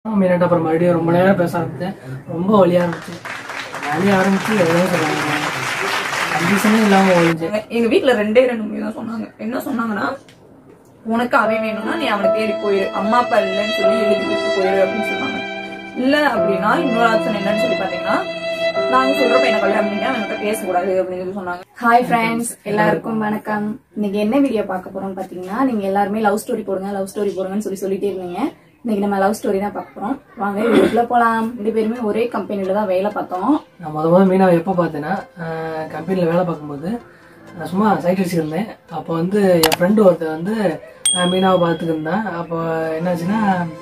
மீனாட்ட அப்புறம் மறுபடியும் ரொம்ப நேரம் பேச ஆரம்பிச்சேன் ரொம்ப வலியா இருந்துச்சு வலி ஆரம்பிச்சு எதுவும் சொன்னாங்க கண்டிஷனே இல்லாம ஒழிஞ்சேன் எங்க- எங்க வீட்ல ரெண்டே ரெண்டு மணி தான் சொன்னாங்க என்ன சொன்னாங்கன்னா உனக்கு அவன் வேணும்னா நீ அவனை தேடி போயிரு அம்மா அப்பா இல்லைன்னு சொல்லி எழுதி கொடுத்து போயிரு அப்படின்னு சொன்னாங்க இல்ல அப்படின்னா இன்னொரு ஆப்ஷன் என்னன்னு சொல்லி பாத்தீங்கன்னா நாங்க சொல்றப்ப என்ன கல்யாணம் பண்ணி அவன்கிட்ட பேசக்கூடாது அப்படின்னு சொல்லி சொன்னாங்க ஹாய் ஃப்ரெண்ட்ஸ் எல்லாருக்கும் வணக்கம் இன்னைக்கு என்ன வீடியோ பார்க்க போறோம்னு பாத்தீங்கன்னா நீங்க எல்லாருமே லவ் ஸ்டோரி போடுங்க லவ் ஸ்டோரி போடுங்கன்னு சொல்லி சொல்லிட்டே இருந்தீங்க இன்னைக்கு நம்ம லவ் ஸ்டோரி தான் பார்க்க போறோம் வாங்க வீட்டுக்குள்ள போலாம் ரெண்டு பேருமே ஒரே கம்பெனில தான் வேலை பார்த்தோம் நான் முத முத மீனாவை எப்போ பார்த்தேன்னா கம்பெனியில் வேலை பார்க்கும்போது நான் சும்மா சைட் அடிச்சுருந்தேன் அப்போ வந்து என் ஃப்ரெண்டு ஒருத்தர் வந்து அஹ், மீனாவை பார்த்துட்டு இருந்தான் அப்போ என்னாச்சுன்னா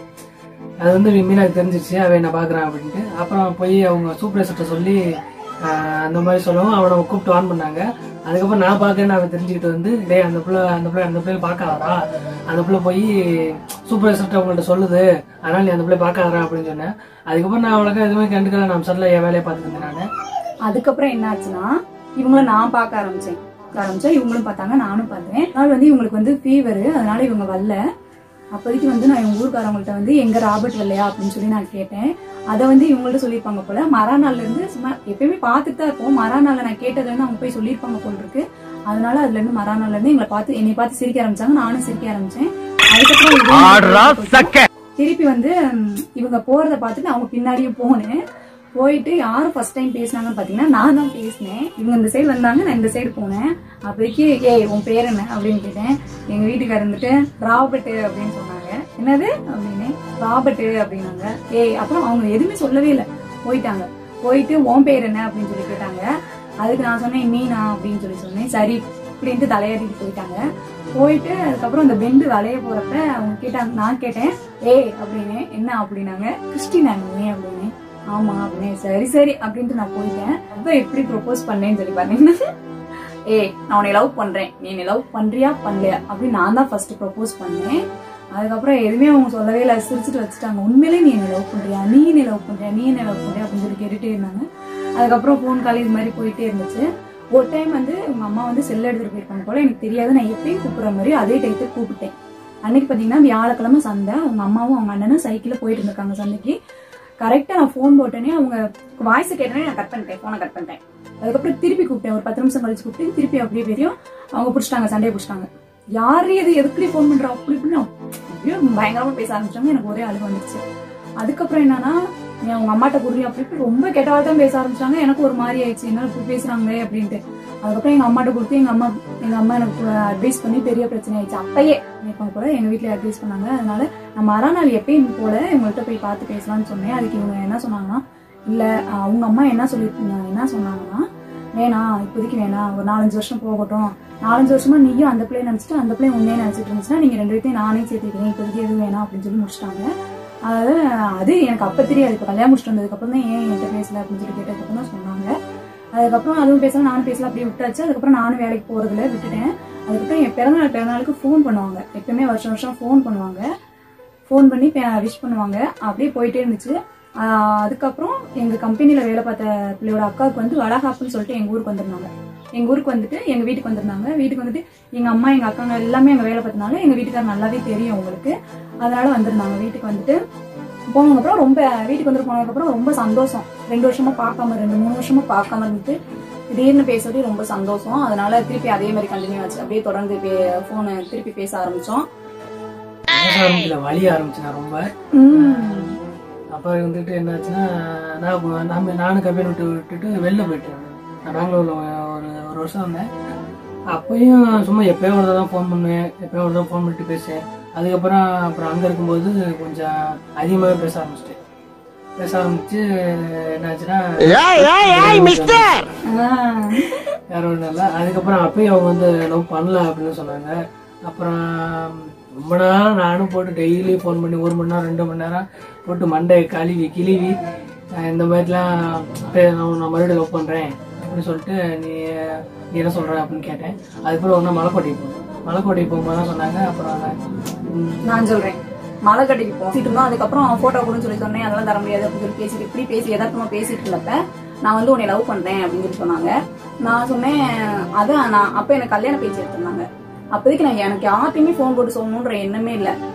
அது வந்து மீனாவுக்கு தெரிஞ்சிருச்சு அவன் என்ன பார்க்குறான் அப்படின்ட்டு அப்புறம் போய் அவங்க சூப்பர்வைசர்கிட்ட சொல்லி அஹ், அந்த மாதிரி சொல்லவும் அவனை கூப்பிட்டு ஆன் பண்ணாங்க அதுக்கப்புறம் நான் பார்க்கறேன்னு அவன் தெரிஞ்சுக்கிட்டு வந்து டேய் அந்த பிள்ளை அந்த பிள்ளை அந்த பிள்ளை பார்க்காதடா அந்த பிள்ளை போய் சூப்பர்வைசர்கிட்ட அவங்கள்ட்ட சொல்லுது அதனால நீ அந்த பிள்ளை பார்க்காதடா அப்படின்னு சொன்னேன் அதுக்கப்புறம் நான் அவளுக்கு எதுவுமே கண்டுக்கல நான் சட்டில் என் வேலையை பார்த்துட்டு இருந்தேன் நான் அதுக்கப்புறம் என்ன ஆச்சுன்னா இவங்கள நான் பார்க்க ஆரம்பிச்சேன் பார்க்க ஆரம்பிச்சேன் இவங்களும் பார்த்தாங்க நானும் பார்த்தேன் அதனால வந்து இவங்களுக்கு வந்து ஃபீவர் அதனால இவங்க வரல அப்போதைக்கு வந்து நான் இவங்க ஊர்க்காரவங்கள்ட்ட வந்து எங்க ராபர்ட் வரலையா அப்படின்னு சொல்லி நான் கேட்டேன் அதை வந்து இவங்கள்ட்ட சொல்லியிருப்பாங்க போல மறாநாள்ல இருந்து சும்மா எப்பயுமே பார்த்துட்டு தான் இருப்போம் மறாநாள்ல நான் கேட்டதுல இருந்து அவங்க போய் சொல்லியிருப்பாங்க போல இருக்கு அதனால அதுல இருந்து மறாநாள்ல இருந்து எங்களை பார்த்து என்னை பார்த்து சிரிக்க ஆரம்பிச்சாங்க நானும் சிரிக்க ஆரம்பிச்சேன் அதுக்கப்புறம் இதே திருப்பி வந்து ம், இவங்க போறத பார்த்துட்டு அவங்க பின்னாடியும் போனேன் போயிட்டு யாரும் ஃபர்ஸ்ட் டைம் பேசினாங்கன்னு பாத்தீங்கன்னா நான் தான் பேசினேன் இவங்க இந்த சைடு வந்தாங்க நான் இந்த சைடு போனேன் அப்போதைக்கு ஏய் உன் பேர் என்ன அப்படின்னு கேட்டேன் எங்க வீட்டுக்காரர் இருந்துட்டு ராபர்ட் அப்படின்னு சொன்னாங்க என்னது அப்படின்னு ராபர்ட் அப்படின்னாங்க ஏய் அப்புறம் அவங்க எதுவுமே சொல்லவே இல்லை போயிட்டாங்க போயிட்டு உன் பேர் என்ன அப்படின்னு சொல்லி கேட்டாங்க அதுக்கு நான் சொன்னேன் மீனா அப்படின்னு சொல்லி சொன்னேன் சரி அப்படின்ட்டு தலையாட்டிட்டு போயிட்டாங்க போயிட்டு அதுக்கப்புறம் அந்த பெண்டு வளைய போறப்ப அவங்க கேட்டாங்க நான் கேட்டேன் ஏய் அப்படின்னு என்ன அப்படின்னாங்க கிறிஸ்டினா நீ அப்படின்னு ஆமா அப்படின்னு சரி சரி அப்படின்ட்டு நான் போயிட்டேன் அப்ப எப்படி ப்ரொபோஸ் பண்ணேன்னு சொல்லி பாத்தீங்கன்னா ஏய் நான் உன்னை லவ் பண்றேன் நீ என்னை லவ் பண்றியா பண்ணலையா அப்படின்னு நான் தான் ஃபர்ஸ்ட் ப்ரொபோஸ் பண்ணேன் அதுக்கப்புறம் எதுவுமே அவங்க சொல்லவே இல்லை சிரிச்சுட்டு வச்சுட்டாங்க உண்மையிலே நீ என்ன லவ் பண்றியா நீ என்ன லவ் பண்றியா நீ என்ன லவ் பண்றியா அப்படின்னு சொல்லி கேட்டுட்டே இருந்தாங்க அதுக்கப்புறம் ஃபோன் கால் இது மாதிரி போயிட்டே இருந்துச்சு ஒரு டைம் வந்து உங்க அம்மா வந்து செல் எடுத்துட்டு போயிருப்பாங்க போல எனக்கு தெரியாது நான் எப்பயும் கூப்பிடுற மாதிரி அதே டைத்துக்கு கூப்பிட்டேன் அன்னைக்கு பாத்தீங்கன்னா வியாழக்கிழமை சந்தை அவங்க அம்மாவும் அவங்க அண்ணனும் சைக்கிள்ல போயிட்டு இருந்திருக்காங்க சந்தைக்கு கரெக்டா நான் ஃபோன் போட்டேனே அவங்க வாய்ஸ் கேட்டனே நான் கட் பண்ணிட்டேன் போனை கட் பண்ணிட்டேன் அதுக்கப்புறம் திருப்பி கூப்பிட்டேன் ஒரு பத்து நிமிஷம் கழிச்சு கூப்பிட்டு திருப்பி அப்படியே பெரியும் அவங்க பிடிச்சிட்டாங்க சண்டையை பிடிச்சிட்டாங்க யாரு எது எதுக்குடி ஃபோன் பண்றா அப்படி இப்படின்னு அப்படியே பயங்கரமா பேச ஆரம்பிச்சாங்க எனக்கு ஒரே அழுகு வந்துருச்சு அதுக்கப்புறம் என்னன்னா நீ அவங்க அம்மாட்ட குடுறி அப்படி இப்படி ரொம்ப கெட்ட வார்த்தை பேச ஆரம்பிச்சாங்க எனக்கு ஒரு மாதிரி ஆயிடுச்சு என்ன இப்படி பேசுறாங்களே அப்படின்ட்டு அதுக்கப்புறம் எங்க அம்மாட்ட கொடுத்து எங்க அம்மா எங்க அம்மா எனக்கு அட்வைஸ் பண்ணி பெரிய பிரச்சனை ஆயிடுச்சு அப்பயே இப்போ கூட எங்க வீட்ல அட்வைஸ் பண்ணாங்க அதனால நான் மறுநாள் எப்பயும் போல இவங்கள்ட்ட போய் பார்த்து பேசலாம்னு சொன்னேன் அதுக்கு இவங்க என்ன சொன்னாங்கன்னா இல்ல அஹ், அவங்க அம்மா என்ன சொல்லிருக்காங்க என்ன சொன்னாங்கன்னா வேணாம் இப்போதைக்கு வேணாம் ஒரு நாலஞ்சு வருஷம் போகட்டும் நாலஞ்சு வருஷமா நீயும் அந்த பிள்ளைய நினைச்சிட்டு அந்த பிள்ளை உன்னே நினைச்சிட்டு இருந்துச்சுன்னா நீங்க ரெண்டு பேர்த்தையும் நானே சேர்த்துக்கிறேன் இப்போதைக்கு எதுவும் வேணாம் அப்படின்னு சொல்லி முடிச்சிட்டாங்க அதாவது அது எனக்கு அப்ப தெரியாது இப்போ கல்யாணம் முடிச்சுட்டு வந்ததுக்கு அப்புறம் தான் ஏன் என்கிட்ட பேசல அப்படின்னு சொல்லி கேட்டதுக்கு தான் சொன்னாங்க அதுக்கப்புறம் அதுவும் பேசல நானும் பேசல அப்படியே விட்டாச்சு அதுக்கப்புறம் நானும் வேலைக்கு போறதுல விட்டுட்டேன் அதுக்கப்புறம் என் பிறந்தநாள் பிறந்தநாளுக்கு ஃபோன் பண்ணுவாங்க எப்பவுமே வருஷம் வருஷம் ஃபோன் பண்ணுவாங்க ஃபோன் பண்ணி விஷ் பண்ணுவாங்க அப்படியே போயிட்டே இருந்துச்சு ஆஹ் அதுக்கப்புறம் எங்க கம்பெனில வேலை பார்த்த பிள்ளையோட அக்காவுக்கு வந்து வடகாப்புன்னு சொல்லிட்டு எங்க ஊருக்கு வந்திருந்தாங்க எங்க ஊருக்கு வந்துட்டு எங்க வீட்டுக்கு வந்திருந்தாங்க வீட்டுக்கு வந்துட்டு எங்க அம்மா எங்க அக்காங்க எல்லாமே எங்க வேலை பார்த்தனால எங்க வீட்டுக்காரர் நல்லாவே தெரியும் உங்களுக்கு அதனால வந்திருந்தாங்க வீட்டுக்கு வந்துட்டு போனதுக்கு அப்புறம் ரொம்ப வீட்டுக்கு வந்து போனதுக்கு அப்புறம் ரொம்ப சந்தோஷம் ரெண்டு வருஷமா பார்க்காம ரெண்டு மூணு வருஷமா பார்க்காம இருந்துட்டு திடீர்னு பேசுறது ரொம்ப சந்தோஷம் அதனால திருப்பி அதே மாதிரி கண்டினியூ ஆச்சு அப்படியே தொடர்ந்து போனை திருப்பி பேச ஆரம்பிச்சோம் பேச ஆரம்பிக்கல வலி ஆரம்பிச்சு நான் ரொம்ப அப்புறம் வந்துட்டு என்னாச்சுன்னா நான் இப்போ நாம நானும் கம்பெனி விட்டு விட்டுட்டு வெளில போயிட்டேன் நான் பெங்களூர்ல ஒரு ஒரு வருஷம் இருந்தேன் அப்பயும் சும்மா எப்பயோ ஒரு தான் ஃபோன் பண்ணுவேன் எப்பயோ ஒரு தான் ஃபோன் பண்ணிட்டு பேசுவேன் அதுக்கப்புறம் அப்புறம் அங்கே இருக்கும்போது கொஞ்சம் அதிகமாகவே பேச ஆரம்பிச்சிட்டேன் பேச ஆரம்பிச்சு என்னாச்சுன்னா வேற ஒன்றும் இல்லை அதுக்கப்புறம் அப்பயும் அவங்க வந்து லவ் பண்ணல அப்படின்னு சொன்னாங்க அப்புறம் ரொம்ப நேரம் நானும் போட்டு டெய்லி ஃபோன் பண்ணி ஒரு மணி நேரம் ரெண்டு மணி நேரம் போட்டு மண்டையை கழுவி கிழிவி அஹ் இந்த மாதிரிலாம் பே- நான் நான் மறுபடியும் லவ் பண்ணுறேன் அப்படின்னு சொல்லிட்டு நீ நீ என்ன சொல்கிற அப்படின்னு கேட்டேன் அதுக்கப்புறம் ஒன்றா மலைக்கோட்டைக்கு போனோம் மலைக்கோட்டைக்கு போகும்போது தான் சொன்னாங்க அப்புறம் ம், நான் சொல்றேன் மலை கட்டிக்கு போசிட்டு இருந்தோம் அதுக்கப்புறம் போட்டோ கொடுன்னு சொல்லி சொன்னேன் அதெல்லாம் தர முடியாது அப்படின்னு சொல்லி பேசிட்டு இப்படி பேசி யதார்த்தமா பேசிட்டு இருந்தப்ப நான் வந்து உன்னை லவ் பண்றேன் அப்படின்னு சொல்லி சொன்னாங்க நான் சொன்னேன் அதான் நான் அப்ப எனக்கு கல்யாண பேச்சு எடுத்திருந்தாங்க அப்போதைக்கு நான் எனக்கு யார்ட்டையுமே ஃபோன் போட்டு சொல்லணுன்ற எண்ணமே இல்ல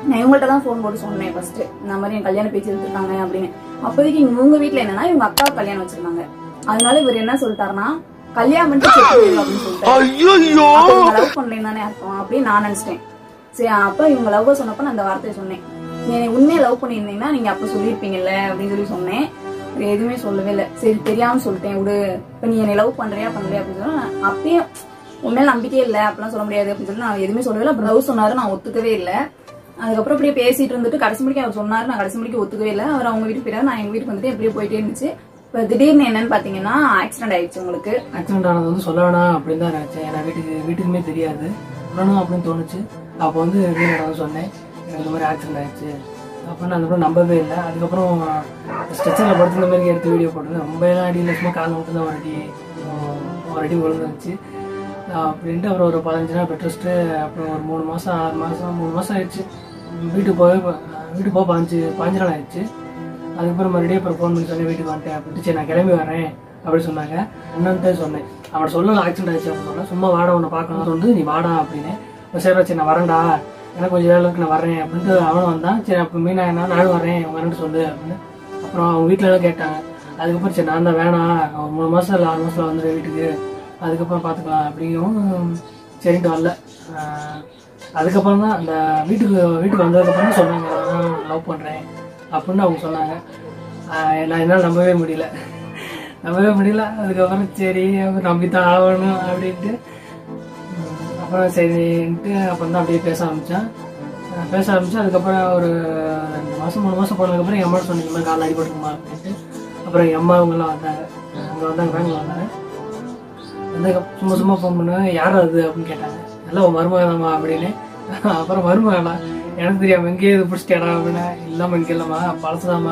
நான் இவங்கள்ட்ட தான் ஃபோன் போட்டு சொன்னேன் ஃபர்ஸ்ட் இந்த மாதிரி என் கல்யாண பேச்சு எடுத்துருக்காங்க அப்படின்னு அப்போதைக்கு இவங்க வீட்ல என்னன்னா இவங்க அக்கா கல்யாணம் வச்சிருந்தாங்க அதனால இவர் என்ன சொல்லிட்டாருன்னா கல்யாணம் பண்ணிட்டு செத்து போயிரு அப்படின்னு சொல்லிட்டாரு அப்ப இவங்க லவ் பண்ணலைன்னு தானே அர்த்தம் அப்படின்னு நான் நினைச்சிட்டேன் சரி அப்ப இவங்க லவ் சொன்னப்ப நான் அந்த வார்த்தையை சொன்னேன் நீ உண்மையை லவ் பண்ணியிருந்தீங்கன்னா நீங்க அப்ப சொல்லியிருப்பீங்கல்ல அப்படின்னு சொல்லி சொன்னேன் இவர் எதுவுமே சொல்லவே இல்லை சரி தெரியாம சொல்லிட்டேன் விடு இப்ப நீ என்னை லவ் பண்றியா பண்ணலையா அப்படின்னு சொன்னா அப்பயே உண்மையில நம்பிக்கையே இல்லை அப்படிலாம் சொல்ல முடியாது அப்படின்னு சொல்லி நான் எதுவுமே சொல்லவே இல்லை அப்புறம் லவ் சொன்னாரு நான் ஒத்துக்கவே இல்லை அதுக்கப்புறம் அப்படியே பேசிட்டு இருந்துட்டு கடைசி முடிக்க அவர் சொன்னாரு நான் கடைசி முடிக்க ஒத்துக்கவே இல்லை அவர் அவங்க வீட்டுக்கு போயிட்டாரு நான் எங்க வீட்டுக்கு வந்துட்டு எப்படியே போயிட்டே இருந்துச்சு இப்ப திடீர்னு என்னன்னு பாத்தீங்கன்னா ஆக்சிடென்ட் ஆயிடுச்சு உங்களுக்கு ஆக்சிடென்ட் ஆனது வந்து சொல்ல வேணாம் அப்படின்னு தான் நினைச்சேன் ஏன்னா வீட்டுக்கு வீட்டுக்குமே தெரியாது சொல்லணும் அப்படின்னு தோணுச்சு அப்போ வந்து வீட்டில் வந்து சொன்னேன் எனக்கு இந்த மாதிரி ஆக்சிடென்ட் ஆயிடுச்சு அப்போ நான் அதுக்கப்புறம் நம்பவே இல்லை அதுக்கப்புறம் ஸ்ட்ரெச்சரில் படுத்து இந்த மாதிரி எடுத்து வீடியோ போட்டது ரொம்ப எல்லாம் அடியில் சும்மா காலம் மட்டும் தான் ஒரு அடி ஆஹ் ஒரு அடி விழுந்துருச்சு அப்படின்ட்டு அப்புறம் ஒரு பதினஞ்சு நாள் பெட் ரெஸ்ட்டு அப்புறம் ஒரு மூணு மாதம் ஆறு மாதம் மூணு மாதம் ஆயிடுச்சு வீட்டுக்கு போய் வீட்டுக்கு போக பாஞ்சு பாஞ்சு நாள் ஆயிடுச்சு அதுக்கப்புறம் மறுபடியும் அப்புறம் ஃபோன் பண்ணி சொன்னேன் வீட்டுக்கு வந்துட்டேன் அப்படின்ட்டு சரி நான் கிளம்பி வரேன் அப்படின்னு சொன்னாங்க என்னன்ட்டு சொன்னேன் அவன் சொல்லல ஆக்சிடென்ட் ஆயிடுச்சு அப்படின்னு சொன்னேன் சும்மா வாடா உன்னை பார்க்கணும் வந்து நீ வாடா அப்படின்னு அப்ப சரி வச்சு நான் வரேன்டா எனக்கு கொஞ்சம் வேலை இருக்கு நான் வரேன் அப்படின்ட்டு அவனும் வந்தான் சரி அப்போ மீனா என்ன நானும் வரேன் வரேன்னு சொல்லு அப்படின்னு அப்புறம் அவங்க வீட்டில எல்லாம் கேட்டாங்க அதுக்கப்புறம் சரி நான் தான் வேணாம் ஒரு மூணு மாசம் இல்லை ஆறு மாசத்துல வந்துடு வீட்டுக்கு அதுக்கப்புறம் பார்த்துக்கலாம் அப்படிங்கவும் சரின்ட்டு வரல ஆஹ் அதுக்கப்புறம் தான் அந்த வீட்டுக்கு வீட்டுக்கு வந்ததுக்கப்புறம் தான் சொன்னாங்க நான் லவ் பண்ணுறேன் அப்படின்னு அவங்க சொன்னாங்க ஆஹ் நான் என்னால் நம்பவே முடியல நம்பவே முடியல அதுக்கப்புறம் சரி அப்புறம் நம்பித்தான் ஆகணும் அப்படின்ட்டு உம், அப்புறம் சரின்ட்டு அப்புறம் தான் அப்படியே பேச ஆரம்பித்தேன் பேச ஆரம்பிச்சு அதுக்கப்புறம் ஒரு ரெண்டு மாதம் மூணு மாதம் போனதுக்கப்புறம் என் அம்மா சொன்னீங்க இந்த மாதிரி கால் அடிபட்டுருமா அப்படின்ட்டு அப்புறம் என் அம்மா அவங்கெல்லாம் வந்தாங்க அங்கே வந்தாங்க பேங்கில் வந்தாங்க வந்து சும்மா சும்மா ஃபோன் பண்ணுவேன் யார் அது அப்படின்னு கேட்டாங்க எல்லாம் உன் மருமகதாம்மா அப்படின்னு அப்புறம் மருமகளா எனக்கு தெரியாம எங்கேயே இது பிடிச்சிட்டா அப்படின்னா இல்லாம இங்கே இல்லைம்மா பழசுதாம்மா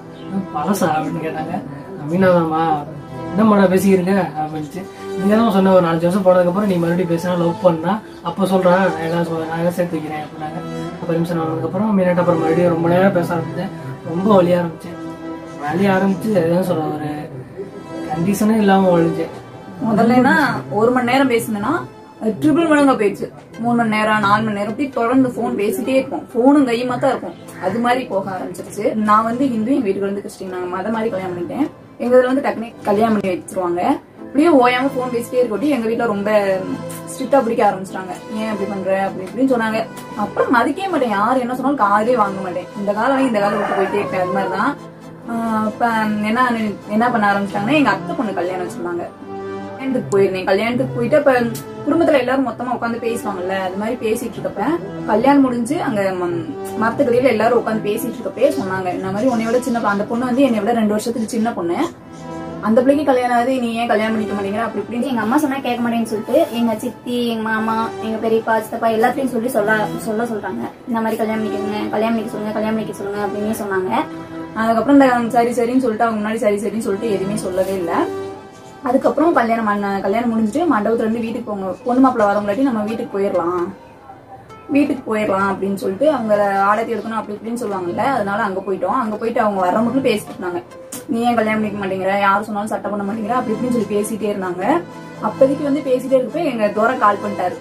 பழசா அப்படின்னு கேட்டாங்க மீனாதாம்மா என்னம்மாடா பேசிக்கிறீங்க அப்படின்ட்டு நீங்க தான் சொன்ன ஒரு நாலஞ்சு வருஷம் போனதுக்கப்புறம் நீ மறுபடியும் பேசினா லவ் பண்ணா அப்போ சொல்றேன் நான் எல்லாம் சொல் நான் எல்லாம் சேர்த்து வைக்கிறேன் அப்படின்னாங்க அப்போ நிமிஷம் ஆனதுக்கப்புறம் மீனாட்ட அப்புறம் மறுபடியும் ரொம்ப நேரம் பேச ஆரம்பிச்சேன் ரொம்ப வலிய ஆரம்பிச்சேன் வலிய ஆரம்பிச்சு எதுவும் சொல்ல ஒரு கண்டிஷனே இல்லாம ஒழிஞ்சேன் முதல்லனா ஒரு மணி நேரம் பேசினேன்னா ட்ரிபிள் மடங்கா போயிடுச்சு மூணு மணி நேரம் நாலு மணி நேரம் இப்படி தொடர்ந்து ஃபோன் பேசிட்டே இருப்போம் ஃபோனும் கையுமா தான் இருக்கும் அது மாதிரி போக ஆரம்பிச்சிருச்சு நான் வந்து ஹிந்து எங்க வீட்டுக்கு வந்து கிறிஸ்டின் நாங்க மத மாதிரி கல்யாணம் பண்ணிட்டேன் எங்க இதுல வந்து டக்குனு கல்யாணம் பண்ணி வச்சிருவாங்க இப்படியே ஓயாம ஃபோன் பேசிட்டே இருக்கட்டி எங்க வீட்டுல ரொம்ப ஸ்ட்ரிக்டா பிடிக்க ஆரம்பிச்சிட்டாங்க ஏன் அப்படி பண்ற அப்படி இப்படின்னு சொன்னாங்க அப்புறம் மதிக்கவே மாட்டேன் யார் என்ன சொன்னாலும் காதலே வாங்க மாட்டேன் இந்த காலம் இந்த காலம் விட்டு போயிட்டே இருப்பேன் அது மாதிரிதான் ஆஹ் இப்ப என்ன என்ன பண்ண ஆரம்பிச்சிட்டாங்கன்னா எங்க அத்தை பொண்ணு கல்யாணம் வச்சிருந்தாங்க கல்யாணத்துக்கு போயிருந்தேன் கல்யாணத்துக்கு போயிட்டு அப்ப குடும்பத்துல எல்லாரும் மொத்தமா உட்காந்து பேசுவாங்கல்ல அது மாதிரி பேசிட்டு இருக்கப்ப கல்யாணம் முடிஞ்சு அங்க ம- மரத்துக்கடியில எல்லாரும் உட்காந்து பேசிட்டு இருக்கப்பே சொன்னாங்க இந்த மாதிரி உன்னை விட சின்ன பொ- அந்த பொண்ணு வந்து என்னை விட ரெண்டு வருஷத்துக்கு சின்ன பொண்ணு அந்த பிள்ளைக்கு கல்யாணம் ஆகுது நீ ஏன் கல்யாணம் பண்ணிக்க மாட்டேங்கிற அப்படி இப்படின்னு எங்க அம்மா சொன்னா கேட்க மாட்டேன்னு சொல்லிட்டு எங்க சித்தி எங்க மாமா எங்க பெரியப்பா சித்தப்பா எல்லாத்தையும் சொல்லி சொல்ல சொல்ல சொல்றாங்க இந்த மாதிரி கல்யாணம் பண்ணிக்கோங்க கல்யாணம் பண்ணிக்க சொல்லுங்க கல்யாணம் பண்ணிக்க சொல்லுங்க அப்படின்னு சொன்னாங்க அதுக்கப்புறம் இந்த சரி சரின்னு சொல்லிட்டு அவங்க முன்னாடி சரி சரின்னு சொல்லிட்டு எதுவுமே சொல்லவே இல்ல அதுக்கப்புறம் கல்யாணம் பண்ண கல்யாணம் முடிஞ்சுட்டு மண்டபத்துல இருந்து வீட்டுக்கு போங்க பொண்ணு மாப்பிள்ள வரவங்களாட்டி நம்ம வீட்டுக்கு போயிடலாம் வீட்டுக்கு போயிடலாம் அப்படின்னு சொல்லிட்டு அவங்க ஆடத்தி எடுக்கணும் அப்படி இப்படின்னு சொல்லுவாங்கல்ல அதனால அங்க போயிட்டோம் அங்க போயிட்டு அவங்க வர மட்டும் பேசிட்டு இருந்தாங்க நீ ஏன் கல்யாணம் பண்ணிக்க மாட்டேங்கிற யார் சொன்னாலும் சட்டை பண்ண மாட்டேங்கிற அப்படி இப்படின்னு சொல்லி பேசிட்டே இருந்தாங்க அப்போதைக்கு வந்து பேசிட்டே இருக்கப்ப எங்க தோர கால் பண்ணிட்டாரு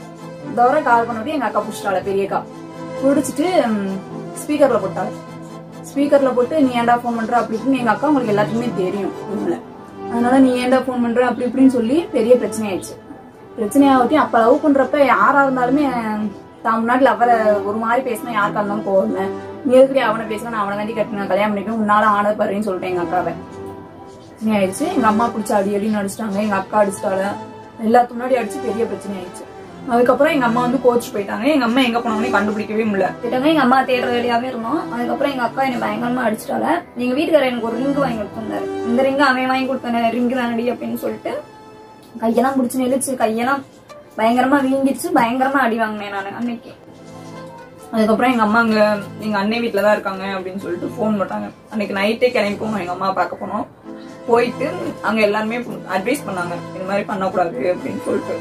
தோர கால் பண்ணது எங்க அக்கா புடிச்சிட்டாள பெரிய அக்கா புடிச்சிட்டு ஸ்பீக்கர்ல போட்டாள் ஸ்பீக்கர்ல போட்டு நீ ஏன்டா ஃபோன் பண்ற அப்படி இப்படின்னு எங்க அக்கா உங்களுக்கு எல்லாத்துக்குமே தெரியும் இவங்கள அதனால நீ ஏன்டா ஃபோன் பண்ற அப்படி இப்படின்னு சொல்லி பெரிய பிரச்சனை ஆயிடுச்சு பிரச்சனை ஆகட்டி அப்ப லவ் பண்றப்ப யாரா இருந்தாலுமே தான் முன்னாடி அவரை ஒரு மாதிரி பேசினா யாருக்கா இருந்தாலும் போகல நீ எதுக்கு அவனை பேசினா நான் அவனை தாண்டி கட்டின கல்யாணம் பண்ணிக்கணும் உன்னால ஆனது பாருன்னு சொல்லிட்டேன் எங்க அக்காவை பிரச்சனை ஆயிடுச்சு எங்க அம்மா பிடிச்சி அடி அடின்னு அடிச்சிட்டாங்க எங்க அக்கா அடிச்சிட்டால எல்லாத்துக்கு முன்னாடி அடிச்சு பெரிய பிரச்சனை ஆயிடுச்சு அதுக்கப்புறம் எங்க அம்மா வந்து கோச்சு போயிட்டாங்க எங்க அம்மா எங்க போனாங்கன்னு கண்டுபிடிக்கவே முடியல கிட்டங்க எங்க அம்மா தேடுற வேலையாவே இருந்தோம் அதுக்கப்புறம் எங்க அக்கா என்னை பயங்கரமா அடிச்சிட்டால எங்க வீட்டுக்காரர் எனக்கு ஒரு ரிங்கு வாங்கி கொடுத்துருந்தாரு இந்த ரிங்கு அவன் வாங்கி கொடுத்தானே ரிங்கு தானடி அப்படின்னு சொல்லிட்டு கையெல்லாம் பிடிச்சி நெளிச்சு கையெல்லாம் பயங்கரமா வீங்கிடுச்சு பயங்கரமா அடி வாங்கினேன் நான் அன்னைக்கு அதுக்கப்புறம் எங்க அம்மா அங்க எங்க அண்ணன் வீட்ல தான் இருக்காங்க அப்படின்னு சொல்லிட்டு ஃபோன் போட்டாங்க அன்னைக்கு நைட்டே கிளம்பி போனோம் எங்க அம்மா பார்க்க போனோம் போயிட்டு அங்க எல்லாருமே அட்வைஸ் பண்ணாங்க இந்த மாதிரி பண்ணக்கூடாது அப்படின்னு சொல்லிட்டு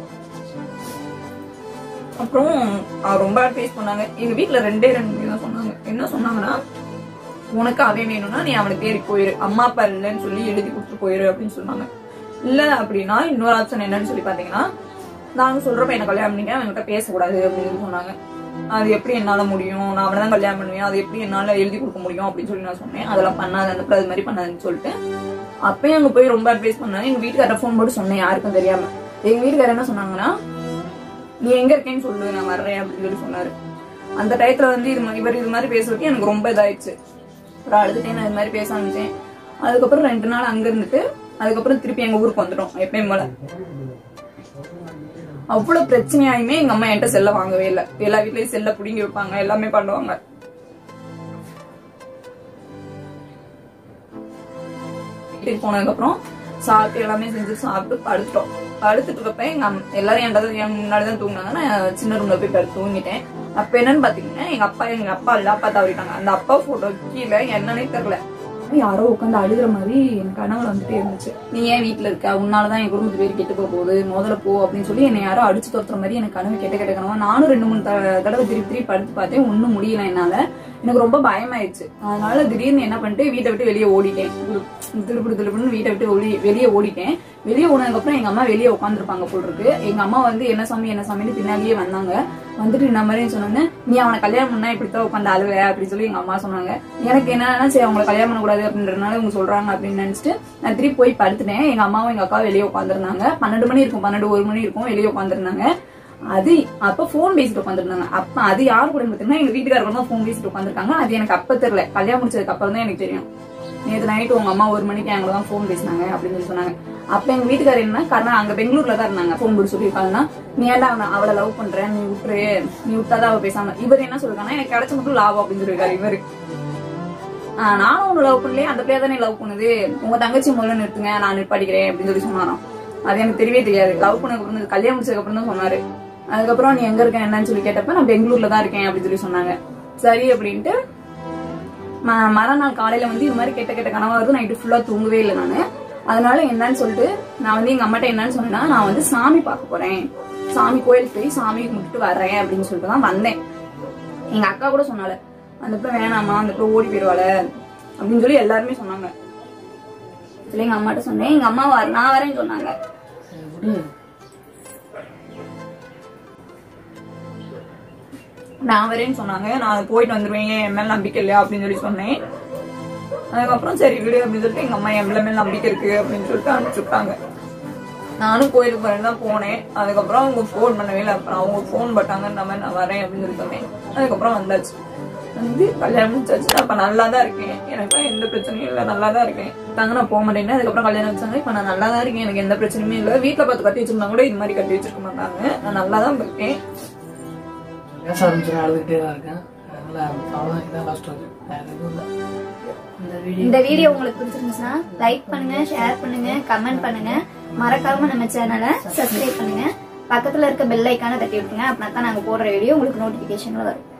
அப்புறம் அவ ரொம்ப அட்வைஸ் பண்ணாங்க எங்க வீட்ல ரெண்டே ரெண்டு பேர் தான் சொன்னாங்க என்ன சொன்னாங்கன்னா உனக்கு அவன் வேணும்னா நீ அவனை தேடி போயிரு அம்மா அப்பா இல்லைன்னு சொல்லி எழுதி கொடுத்துட்டு போயிரு அப்படின்னு சொன்னாங்க இல்ல அப்படின்னா இன்னொரு ஆப்ஷன் என்னன்னு சொல்லி பாத்தீங்கன்னா நாங்க சொல்றப்ப என்ன கல்யாணம் பண்ணிக்க அவன்கிட்ட பேசக்கூடாது அப்படின்னு சொன்னாங்க அது எப்படி என்னால முடியும் நான் அவனை தான் கல்யாணம் பண்ணுவேன் அது எப்படி என்னால எழுதி கொடுக்க முடியும் அப்படின்னு சொல்லி நான் சொன்னேன் அதெல்லாம் பண்ணாத அந்த அது மாதிரி பண்ணாதுன்னு சொல்லிட்டு அப்பயும் அங்க போய் ரொம்ப அட்வைஸ் பண்ணேன் எங்க வீட்டுக்கார ஃபோன் போட்டு சொன்னேன் யாருக்கும் தெரியாம எங்க வீட்டுக்காரர் என்ன சொன்னாங்கன்னா நீ எங்க இருக்கேன்னு சொல்லு நான் வர்றேன் அப்படின்னு சொல்லி சொன்னாரு அந்த டயத்துல வந்து இது மாதிரி- இவர் இது மாதிரி பேசுறதுக்கு எனக்கு ரொம்ப இதாயிடுச்சு அப்புறம் அழுதுட்டே நான் இது மாதிரி பேச ஆரம்பிச்சேன் அதுக்கப்புறம் ரெண்டு நாள் அங்க இருந்துட்டு அதுக்கப்புறம் திருப்பி எங்க ஊருக்கு வந்துட்டோம் எப்பயும் போல அவ்வளவு பிரச்சனையாயுமே எங்க அம்மா என்கிட்ட செல்ல வாங்கவே இல்லை எல்லா வீட்லயும் செல்ல புடிங்கி வைப்பாங்க எல்லாமே பண்ணுவாங்க வீட்டுக்கு போனதுக்கு அப்புறம் சாப்பிட்டு எல்லாமே செஞ்சு சாப்பிட்டு படுத்துட்டோம் படுத்துட்டு இருக்கப்ப எங்க அம்- எல்லாரும் என்கிட்ட என் முன்னாடி தான் தூங்கினாங்க நான் சின்ன ரூம்ல போய் படுத்து தூங்கிட்டேன் அப்ப என்னன்னு பாத்தீங்கன்னா எங்க அப்பா எங்க அப்பா இல்ல அப்பா தவறிட்டாங்க அந்த அப்பா போட்டோ கீழே என்னன்னே தெரியல யாரோ உட்காந்து அழுகுற மாதிரி என் கனவுல வந்துட்டே இருந்துச்சு நீ ஏன் வீட்ல இருக்க உன்னாலதான் என் குடும்பத்து பேர் கெட்டு போக போகுது முதல்ல போ அப்படின்னு சொல்லி என்னை யாரோ அடிச்சு துரத்துற மாதிரி எனக்கு கனவு கெட்ட கெட்ட கனவா நானும் ரெண்டு மூணு த- தடவை திருப்பி திருப்பி படுத்து பார்த்தேன் ஒண்ணும் முடியல என்னால எனக்கு ரொம்ப பயமாயிடுச்சு அதனால திடீர்னு என்ன பண்ணிட்டு வீட்டை விட்டு வெளியே ஓடிட்டேன் திருப்பிடு திருப்பிடுன்னு வீட்டை விட்டு ஒளி வெளியே ஓடிட்டேன் வெளியே ஓடினதுக்கு அப்புறம் எங்க அம்மா வெளியே உட்காந்துருப்பாங்க போல் இருக்கு எங்க அம்மா வந்து என்ன சாமி என்ன சாமின்னு பின்னாடியே வந்தாங்க வந்துட்டு இந்த மாதிரி சொன்னோன்னே நீ அவனை கல்யாணம் பண்ணா இப்படித்தான் உட்காந்து அழுவ அப்படின்னு சொல்லி எங்க அம்மா சொன்னாங்க எனக்கு என்னன்னா சரி அவங்களை கல்யாணம் பண்ணக்கூடாது அப்படின்றதுனால இவங்க சொல்றாங்க அப்படின்னு நினைச்சிட்டு நான் திருப்பி போய் படுத்துட்டேன் எங்க அம்மாவும் எங்க அக்காவும் வெளியே உட்காந்துருந்தாங்க பன்னெண்டு மணி இருக்கும் பன்னெண்டு ஒரு மணி இருக்கும் வெளியே உட்காந்துருந்தாங்க அது அப்ப போன் பேசிட்டு உட்காந்துருந்தாங்க அப்ப அது யார் கூட பாத்தீங்கன்னா எங்க வீட்டுக்காரங்க தான் போன் பேசிட்டு உட்காந்துருக்காங்க அது எனக்கு அப்ப தெரியல கல்யாணம் முடிச்சதுக்கு அப்புறம் தான் எனக்கு தெரியும் நேற்று நைட்டு உங்க அம்மா ஒரு மணிக்கு எங்களை தான் ஃபோன் பேசினாங்க அப்படின்னு சொல்லி சொன்னாங்க அப்ப எங்க வீட்டுக்காரர் என்ன காரணம் அங்க பெங்களூர்ல தான் இருந்தாங்க ஃபோன் போட்டு சொல்லியிருக்காங்கன்னா நீ ஏன்டா அவனை அவளை லவ் பண்ற நீ விட்டுரு நீ விட்டாதான் அவ பேசாம இவர் என்ன சொல்றாங்கன்னா எனக்கு கிடைச்ச மட்டும் லாபம் அப்படின்னு சொல்லியிருக்காரு இவரு ஆஹ் நானும் உன்னை லவ் பண்ணலையே அந்த பிள்ளைய தானே லவ் பண்ணுது உங்க தங்கச்சி முதல்ல நிறுத்துங்க நான் நிற்பாடிக்கிறேன் அப்படின்னு சொல்லி சொன்னாராம் அது எனக்கு தெரியவே தெரியாது லவ் பண்ணதுக்கு அப்புறம் கல்யாணம் முடிச்சதுக்கு அப்புறம் தான் சொன்னாரு அதுக்கப்புறம் நீ எங்க இருக்க என்னன்னு சொல்லி கேட்டப்ப நான் பெங்களூர்ல தான் இருக்கேன் அப்படின்னு சொல்லி சொன்னாங்க சரி அப்படின்ட்டு ம- மறுநாள் காலையில வந்து இது மாதிரி கெட்ட கெட்ட கனவா வருது நைட்டு ஃபுல்லா தூங்கவே இல்லை நானு அதனால என்னன்னு சொல்லிட்டு நான் வந்து எங்க அம்மாட்ட என்னன்னு சொன்னேன்னா நான் வந்து சாமி பார்க்க போறேன் சாமி கோயிலுக்கு போய் சாமி கும்பிட்டுட்டு வர்றேன் அப்படின்னு சொல்லிட்டு தான் வந்தேன் எங்க அக்கா கூட சொன்னால அந்த பிள்ளை வேணாமா அந்த பிள்ளை ஓடி போயிடுவாள அப்படின்னு சொல்லி எல்லாருமே சொன்னாங்க சொல்லி எங்க அம்மாட்ட சொன்னேன் எங்க அம்மா வர நான் வரேன்னு சொன்னாங்க சரி, விடு நான் வரேன்னு சொன்னாங்க நான் போயிட்டு வந்துருவேன் என் மேல நம்பிக்கை இல்லையா அப்படின்னு சொல்லி சொன்னேன் அதுக்கப்புறம் சரி விடு அப்படின்னு சொல்லிட்டு எங்க அம்மா என் மேல மேல நம்பிக்கை இருக்கு அப்படின்னு சொல்லிட்டு அனுப்பிச்சு விட்டாங்க நானும் கோயிலுக்கு வரேன் தான் போனேன் அதுக்கப்புறம் அவங்க ஃபோன் பண்ணவே இல்லை அப்புறம் அவங்க ஃபோன் பட்டாங்க இந்த மாதிரி நான் வரேன் அப்படின்னு சொல்லி சொன்னேன் அதுக்கப்புறம் வந்தாச்சு வந்து கல்யாணம் முடிச்சாச்சு அப்ப நல்லா தான் இருக்கேன் எனக்கு எந்த பிரச்சனையும் இல்லை நல்லா தான் இருக்கேன் தாங்க நான் போக மாட்டேன் அதுக்கப்புறம் கல்யாணம் வச்சாங்க இப்ப நான் நல்லா தான் இருக்கேன் எனக்கு எந்த பிரச்சனையுமே இல்லை வீட்டுல பார்த்து கட்டி வச்சிருந்தா கூட இது மாதிரி கட்டி வச்சிருக்க மாட்டாங்க நான் நல்லா தான் இருக்கேன் பேச ஆரம்பிச்சு அழுதுகிட்டே தான் இருக்கேன் அதனால அவ்வளோதான் இதான் லாஸ்ட் ஸ்டோரி வேற எதுவும் இல்லை இந்த வீடியோ இந்த வீடியோ உங்களுக்கு பிடிச்சிருந்துச்சுன்னா லைக் பண்ணுங்க ஷேர் பண்ணுங்க கமெண்ட் பண்ணுங்க மறக்காம நம்ம சேனலை சப்ஸ்கிரைப் பண்ணுங்க பக்கத்துல இருக்க பெல் ஐக்கான தட்டி விட்டுருங்க அப்படின்னா தான் நாங்க போடுற வீடியோ உங்களுக்கு நோட்டிபிகேஷன்ல வரும்